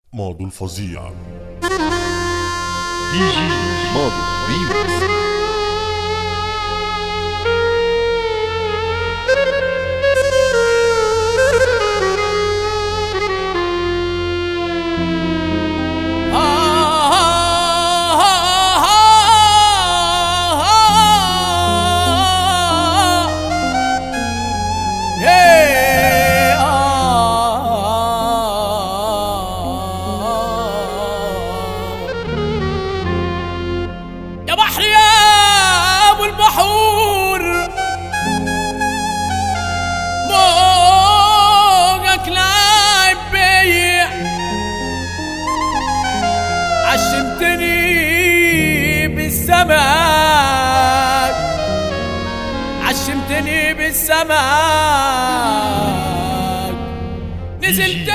ماضو الفظيع دي جي ماضو ريمكس يا بحر يا ابو البحور موجك لاعب بيا عشمتني بالسماك عشمتني بالسماك نزلت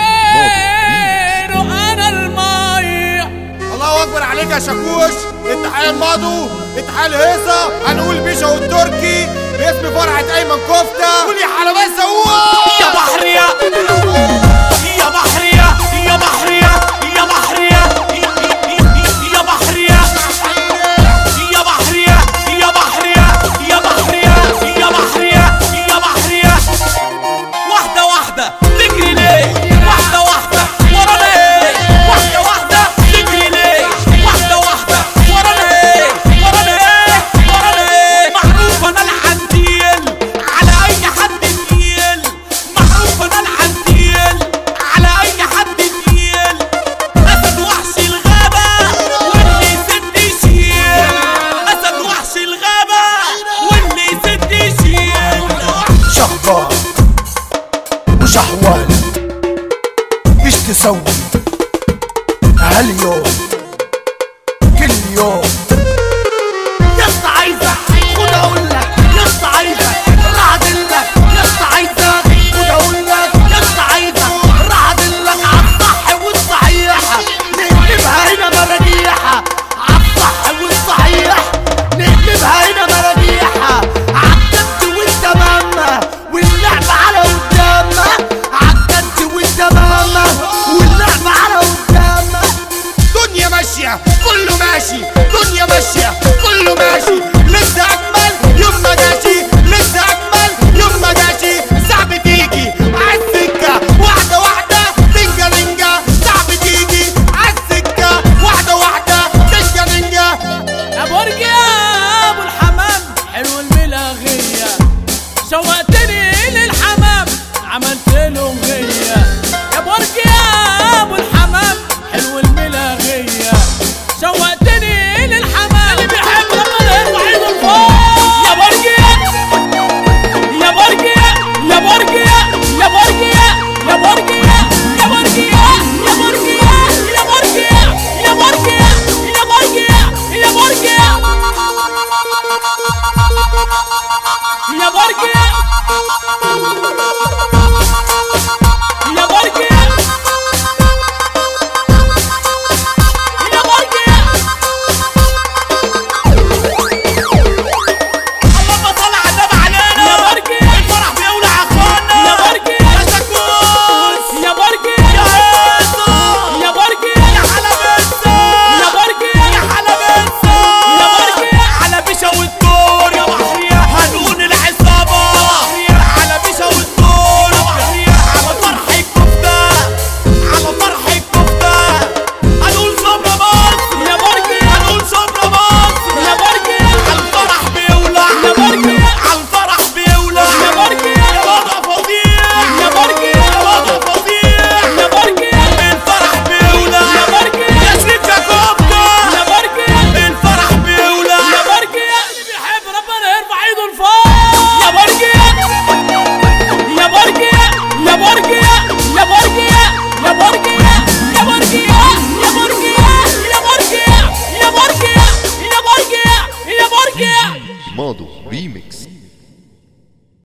انا الماي الله اكبر عليك يا شاكوش اتحاد الماضو اتحاد الهيصه هنقول بيشا والتركي باسم فرحه ايمن كفته قول يا حلوان سووه يا بحر يا يا بحر يا يا بحر يا يا بحر يا يا بحر يا يا بحر يا يا بحر يا يا بحر يا يا بحر يا يا بحر يا واحدة واحدة تجري ليه واحدة واحدة ورا ليه واحدة واحدة تجري ليه واحدة واحدة ورا ليه ورا ليه ورا ليه معروف انا العنديل على اي حد تقيل معروف انا العنديل على اي حد تقيل اسد وحش الغابة واللي يسد يشيل اسد وحش الغابة واللي يسد يشيل شهبان وشهوان ايش تسوي هاليوم كل يوم